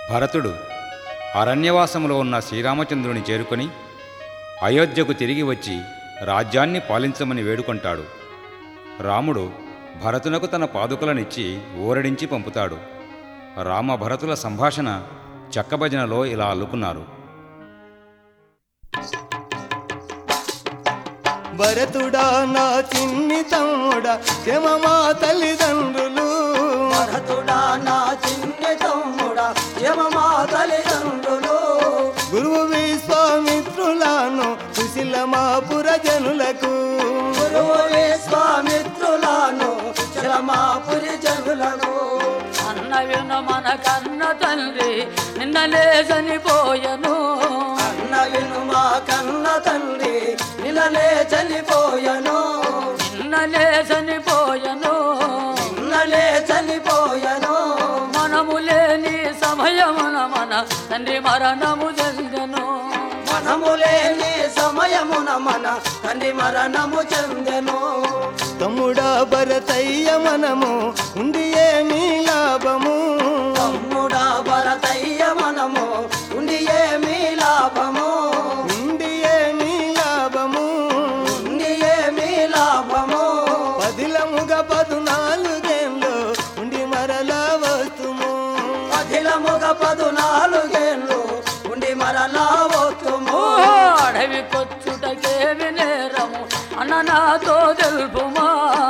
భరతుడు అరణ్యవాసములో ఉన్న శ్రీరామచంద్రుని చేరుకొని అయోధ్యకు తిరిగి వచ్చి రాజ్యాన్ని పాలించమని వేడుకొంటాడు రాముడు భరతునకు తన పాదుకలనిచ్చి ఊరడించి పంపుతాడు రామ భరతుల సంభాషణ చెక్కభజనలో ఇలా అల్లుకున్నారు భరతుడా నా చిన్ని తమ్ముడా క్షమమా తల్లిదండ్రులు భరతుడా నా చిన్ని తమ్ముడా యమమా తల్లిదండ్రులు గురువు విశ్వామిత్రులను సుశీలమా పురజనులకు గురువు విశ్వామిత్రులను చలమాపురి జనులను అన్న విన మన కన్న తండ్రి నిన్నలే చనిపోయను అన్న విను మా కన్న తండ్రి నిలనే చనిపోయను నిన్నలే చనిపోయను నిన్నలే చనిపోయను మనము లేని సమయమున మన తండ్రి మరణము చెందెను మనము లేని సమయమున మన తండ్రి మరణము చెందెను తమ్ముడా భరతయ్య మనము ఉండి ఏమీ లాభము తమ్ముడా భరతయ్య మనము ఉండి ఏమీ లాభము ఉండి ఏమీ లాభము ఉండి ఏమీ లాభము పదిలముగ పదునాలుగేళ్ళు ఉండి మరలా వస్తుము అఖిలముగ పదునాలుగేళ్ళు ఉండి మరలా పోతుము ఓహో, అడవి కొచ్చుటకేమి నేరము అన్న నాతో తెలుపుమా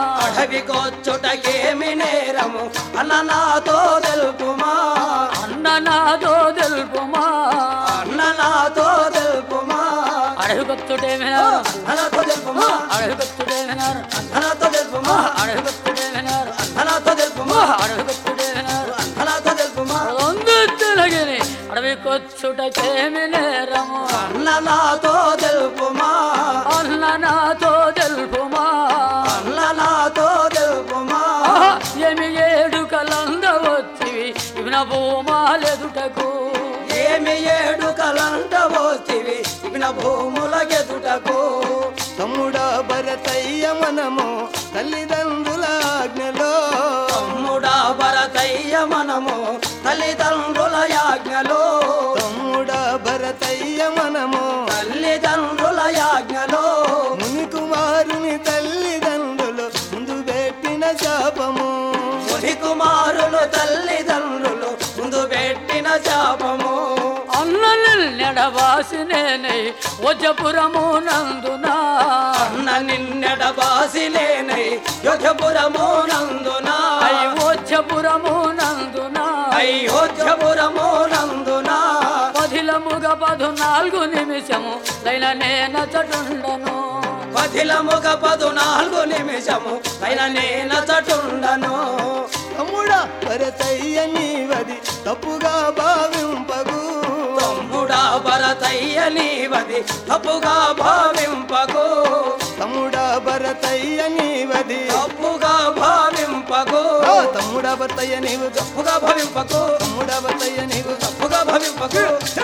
అడవికొచ్చుటకేమి నేరము అన్న నాతో తెలుపుమా అన్న నాతో తెలుపుమా అన్న నాతో తెలుపుమా అడవి కొచ్చుటేమి నేరం అన్నతో తెలుపుమా అడవి కొచ్చుటేమి నేరం అన్నతో తెలుపుమా అడవి కొచ్చుటేమి నేరం అన్నతో తెలుపుమా అడవి కొచ్చుటేమి నేరం అన్నతో తెలుపుమా రొందు తిరగిని అడవి కొచ్చుటకేమి నేరము అన్న నాతో తెలుపుమా అన్న నాతో తెలుపుమా అన్న నాతో తెలుపుమా ఆహా, ఏమి ఏడు కలంద వచ్చివి ఇవిన భూమాలెదుటకు ఏమి ఏడు కలంట పోతివి ఇవిన భూముల గెదుటకు తమ్ముడా భరతయ్య మనము తల్లిదండ్రుల ఆజ్ఞలో తమ్ముడా భరతయ్య మనము తల్లిదండ్రుల యాజ్ఞలో తమ్ముడా భరతయ్య మనము తల్లిదండ్రుల యాజ్ఞలో ముని కుమారుని తల్లిదండ్రులు ముందు పెట్టిన శాపము ముని కుమారులు తల్లిదండ్రులు ముందు పెట్టిన శాపము అన్న నిన్నెడబాసి నేనై వజపురము నందునా అన్న నిన్నెడ బాసిలేనై యుధపురము నందున అయి వజపురము నందునా అయోధ్యపురము నందున పదిలముగ పదునాలుగు నిమిషము లైన నేనచటుండను పదిలముగ పదునాలుగు నిమిషము పైన నేనచటుండను తమ్ముడా భరతయ్య నీవది తప్పుగా భావింపగు తమ్ముడా భరతయ్య నీవది తప్పుగా భావింపకు తమ్ముడా భరతయ్య నీవది తప్పుగా భావింపకు ఆ, తమ్ముడా భర్తయ్య నీవు తప్పుగా భావింపకు తమ్ముడా భర్తయ్య నీవు తప్పుగా భావింపకు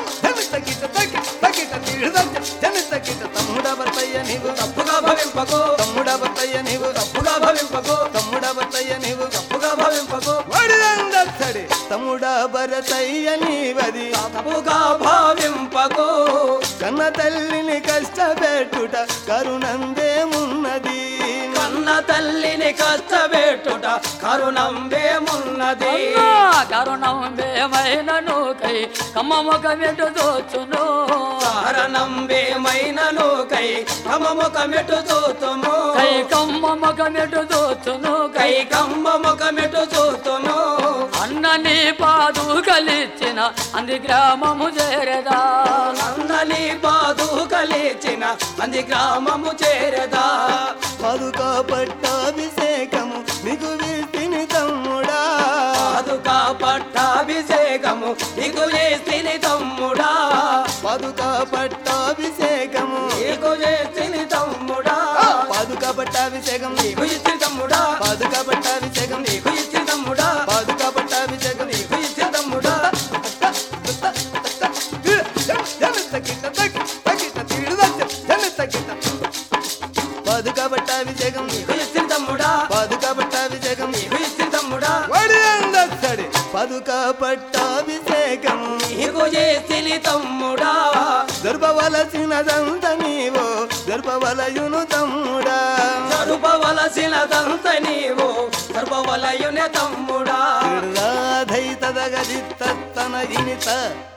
తగిట తగిట తగిట తీరుదగ్గ జనిత గిట తమ్ముడా భర్తయ్య నీవు తప్పుగా భావింపకు తమ్ముడా భర్తయ్య నీవు తప్పుగా భావింపకు తమ్ముడా భర్తయ్య నీవు తప్పుగా భావింపకు వడిదందడి తమ్ముడా భరతయ్య నీవది తప్పుగా భావింపకు కన్న తల్లిని కష్టపెట్టుట కరుణందేమున్నది కన్న తల్లిని కష్టపెట్టుట కరుణంబేమున్నది అన్నా కరుణం బేమైన నూకై కమ్మముఖ మెటు దోచును కారణంబేమైనను కై కమముఖమెటు చూతుము కై కమ్మముఖ మెటు దోచును కై కై కమ్మముఖమెటు చూతుము అన్న నీ పాదు కలిచిన అంది గ్రామము చేరదా నందని బాధు కలిచిన అంది గ్రామము చేరదా పదుక పట్టాభిషేకము నీకు వీటిని తమ్ముడా పాదుకా పట్టాభిషేకము నీకు చేసిని తమ్ముడా పదుక పట్టాభిషేకము నీకు చేసిని తమ్ముడా పాదుక పట్టాభిషేకం నీకు ఇచ్చిన తమ్ముడా పాదుక పట్టాభిషేకం నీకు ఇచ్చిన తమ్ముడా పాదుక పట్టాభిషేకం నీకు ఇచ్చిన తమ్ముడా పాదుక పట్టాభిషేకం నీకు ఇచ్చిన తమ్ముడా పాదుక పట్టాభిషేకం నీకు ఇచ్చిన తమ్ముడా వడి అందడి పాదుక పట్టాభిషేకము నీకు చేసిని తమ్ముడా జరుపవలసినదంత నీవో జరుపవలయును తమ్ముడా జరుపవలసినదంత నీవు జరుపవలయునే తమ్ముడా రాధైతదగదిత్తన ఇనిత